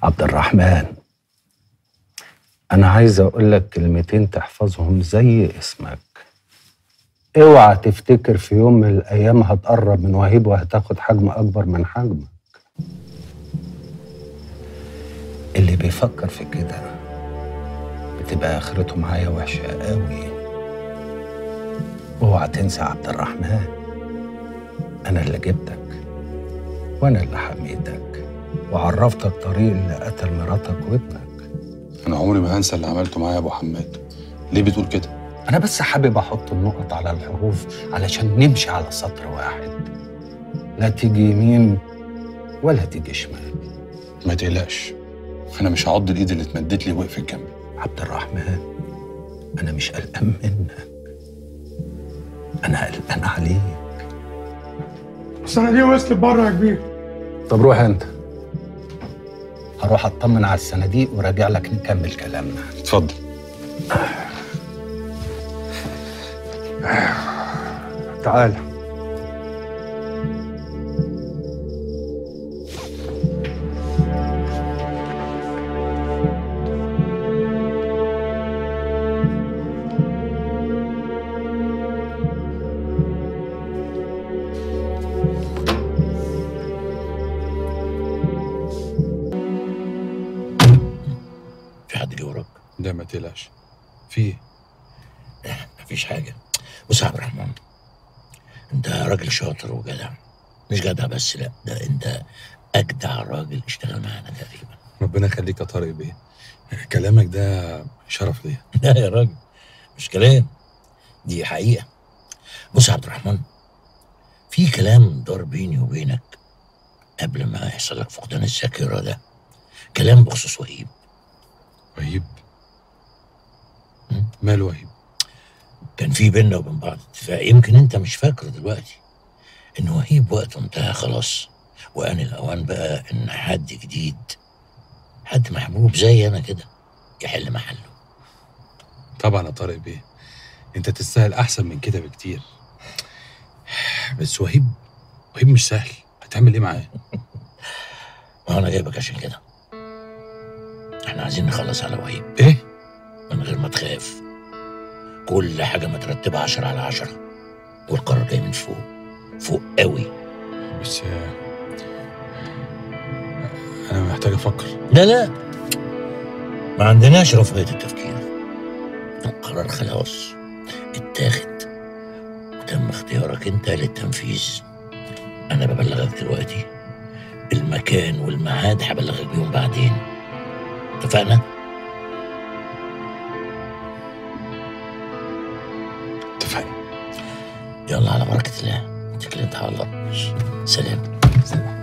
عبد الرحمن أنا عايز أقول لك كلمتين تحفظهم زي اسمك اوعى تفتكر في يوم من الأيام هتقرب من وهيب وهتاخد حجم أكبر من حجمك اللي بيفكر في كده بتبقى آخرته معايا وحشة قوي اوعى تنسى عبد الرحمن أنا اللي جبتك وأنا اللي حميتك وعرفتك طريق اللي قتل مراتك وابنك انا عمري ما هنسى اللي عملته معايا يا ابو حماد ليه بتقول كده أنا بس حابب أحط النقط على الحروف علشان نمشي على سطر واحد لا تيجي يمين ولا تيجي شمال ما تقلقش انا مش هعض الايد اللي اتمدت لي وقفت جنبي عبد الرحمن أنا مش قلقان منك أنا قلقان عليك السنة دي وصلت بره يا كبير طب روح أنت هروح أطمن على الصناديق وراجع لك نكمل كلامنا اتفضل تعال في حد جه وراك لا ما تقلقش في ايه مفيش حاجه بص يا عبد الرحمن انت راجل شاطر وجدع مش جدع بس لا ده انت اجدع راجل اشتغل معانا تقريبا ربنا يخليك يا طارق بيه كلامك ده شرف ليا لا يا راجل مش كلام دي حقيقه بص يا عبد الرحمن في كلام دار بيني وبينك قبل ما يحصل لك فقدان الذاكره ده كلام بخصوص وهيب وهيب مم. ماله وهيب كان في بيننا وبين بعض اتفاق يمكن انت مش فاكره دلوقتي ان وهيب وقته انتهى خلاص وان الاوان بقى ان حد جديد حد محبوب زي انا كده يحل محله طبعا يا طارق بيه انت تستاهل احسن من كده بكتير بس وهيب وهيب مش سهل هتعمل ايه معاه ما انا جايبك عشان كده احنا عايزين نخلص على وهيب ايه من غير ما تخاف كل حاجه مترتبه عشرة على عشرة والقرار جاي من فوق فوق قوي بس آه، انا محتاج افكر لا لا ما عندناش رفاهية التفكير القرار خلاص اتاخد وتم اختيارك انت للتنفيذ انا ببلغك دلوقتي المكان والميعاد هبلغك بيهم بعدين اتفقنا اتفقنا يلا على بركة الله اتكل انت على الله سلام سلام